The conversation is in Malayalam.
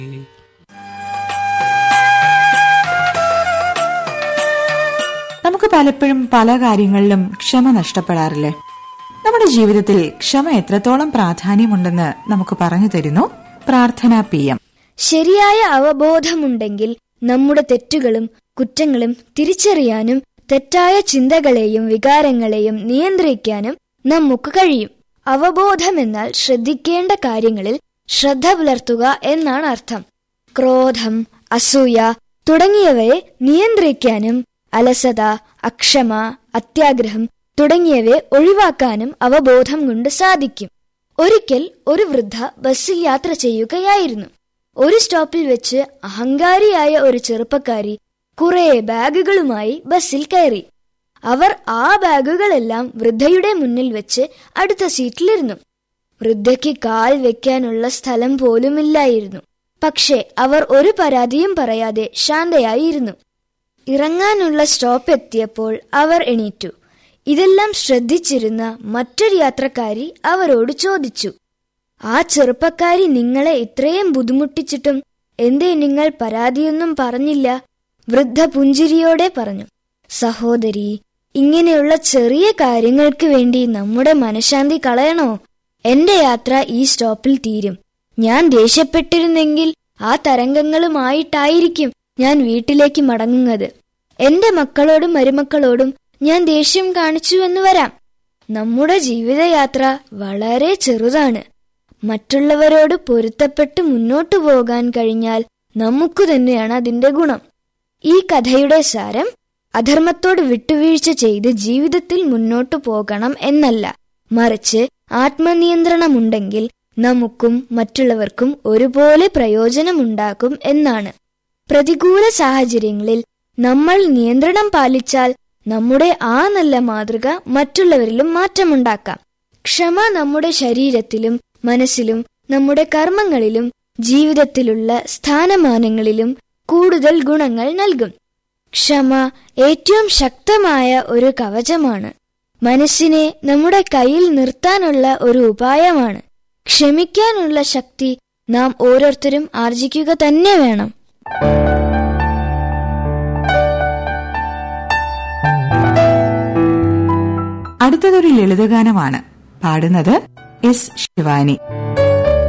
നമുക്ക് പലപ്പോഴും പല കാര്യങ്ങളിലും ക്ഷമ നഷ്ടപ്പെടാറില്ലേ നമ്മുടെ ജീവിതത്തിൽ ക്ഷമ എത്രത്തോളം പ്രാധാന്യമുണ്ടെന്ന് നമുക്ക് പറഞ്ഞു തരുന്നു പ്രാർത്ഥന പി എം ശരിയായ അവബോധമുണ്ടെങ്കിൽ നമ്മുടെ തെറ്റുകളും കുറ്റങ്ങളും തിരിച്ചറിയാനും തെറ്റായ ചിന്തകളെയും വികാരങ്ങളെയും നിയന്ത്രിക്കാനും നമുക്ക് കഴിയും അവബോധമെന്നാൽ ശ്രദ്ധിക്കേണ്ട കാര്യങ്ങളിൽ ശ്രദ്ധ പുലർത്തുക എന്നാണ് അർത്ഥം ക്രോധം അസൂയ തുടങ്ങിയവയെ നിയന്ത്രിക്കാനും അലസത അക്ഷമ അത്യാഗ്രഹം തുടങ്ങിയവയെ ഒഴിവാക്കാനും അവബോധം കൊണ്ട് സാധിക്കും ഒരിക്കൽ ഒരു വൃദ്ധ ബസ്സിൽ യാത്ര ചെയ്യുകയായിരുന്നു ഒരു സ്റ്റോപ്പിൽ വെച്ച് അഹങ്കാരിയായ ഒരു ചെറുപ്പക്കാരി കുറെ ബാഗുകളുമായി ബസ്സിൽ കയറി അവർ ആ ബാഗുകളെല്ലാം വൃദ്ധയുടെ മുന്നിൽ വെച്ച് അടുത്ത സീറ്റിലിരുന്നു വൃദ്ധയ്ക്ക് കാൽ വെക്കാനുള്ള സ്ഥലം പോലുമില്ലായിരുന്നു പക്ഷേ അവർ ഒരു പരാതിയും പറയാതെ ശാന്തയായിരുന്നു ഇറങ്ങാനുള്ള സ്റ്റോപ്പ് എത്തിയപ്പോൾ അവർ എണീറ്റു ഇതെല്ലാം ശ്രദ്ധിച്ചിരുന്ന മറ്റൊരു യാത്രക്കാരി അവരോട് ചോദിച്ചു ആ ചെറുപ്പക്കാരി നിങ്ങളെ ഇത്രയും ബുദ്ധിമുട്ടിച്ചിട്ടും എന്തേ നിങ്ങൾ പരാതിയൊന്നും പറഞ്ഞില്ല വൃദ്ധ പുഞ്ചിരിയോടെ പറഞ്ഞു സഹോദരി ഇങ്ങനെയുള്ള ചെറിയ കാര്യങ്ങൾക്ക് വേണ്ടി നമ്മുടെ മനഃശാന്തി കളയണോ എന്റെ യാത്ര ഈ സ്റ്റോപ്പിൽ തീരും ഞാൻ ദേഷ്യപ്പെട്ടിരുന്നെങ്കിൽ ആ തരംഗങ്ങളുമായിട്ടായിരിക്കും ഞാൻ വീട്ടിലേക്ക് മടങ്ങുന്നത് എന്റെ മക്കളോടും മരുമക്കളോടും ഞാൻ ദേഷ്യം കാണിച്ചു എന്ന് വരാം നമ്മുടെ ജീവിതയാത്ര വളരെ ചെറുതാണ് മറ്റുള്ളവരോട് പൊരുത്തപ്പെട്ട് മുന്നോട്ടു പോകാൻ കഴിഞ്ഞാൽ നമുക്ക് തന്നെയാണ് അതിന്റെ ഗുണം ഈ കഥയുടെ സാരം അധർമ്മത്തോട് വിട്ടുവീഴ്ച ചെയ്ത് ജീവിതത്തിൽ മുന്നോട്ടു പോകണം എന്നല്ല മറിച്ച് ആത്മനിയന്ത്രണമുണ്ടെങ്കിൽ നമുക്കും മറ്റുള്ളവർക്കും ഒരുപോലെ പ്രയോജനമുണ്ടാകും എന്നാണ് പ്രതികൂല സാഹചര്യങ്ങളിൽ നമ്മൾ നിയന്ത്രണം പാലിച്ചാൽ നമ്മുടെ ആ നല്ല മാതൃക മറ്റുള്ളവരിലും മാറ്റമുണ്ടാക്കാം ക്ഷമ നമ്മുടെ ശരീരത്തിലും മനസ്സിലും നമ്മുടെ കർമ്മങ്ങളിലും ജീവിതത്തിലുള്ള സ്ഥാനമാനങ്ങളിലും കൂടുതൽ ഗുണങ്ങൾ നൽകും ക്ഷമ ഏറ്റവും ശക്തമായ ഒരു കവചമാണ് മനസ്സിനെ നമ്മുടെ കയ്യിൽ നിർത്താനുള്ള ഒരു ഉപായമാണ് ക്ഷമിക്കാനുള്ള ശക്തി നാം ഓരോരുത്തരും ആർജിക്കുക തന്നെ വേണം അടുത്തതൊരു ലളിതഗാനമാണ് പാടുന്നത് എസ് ശിവാനി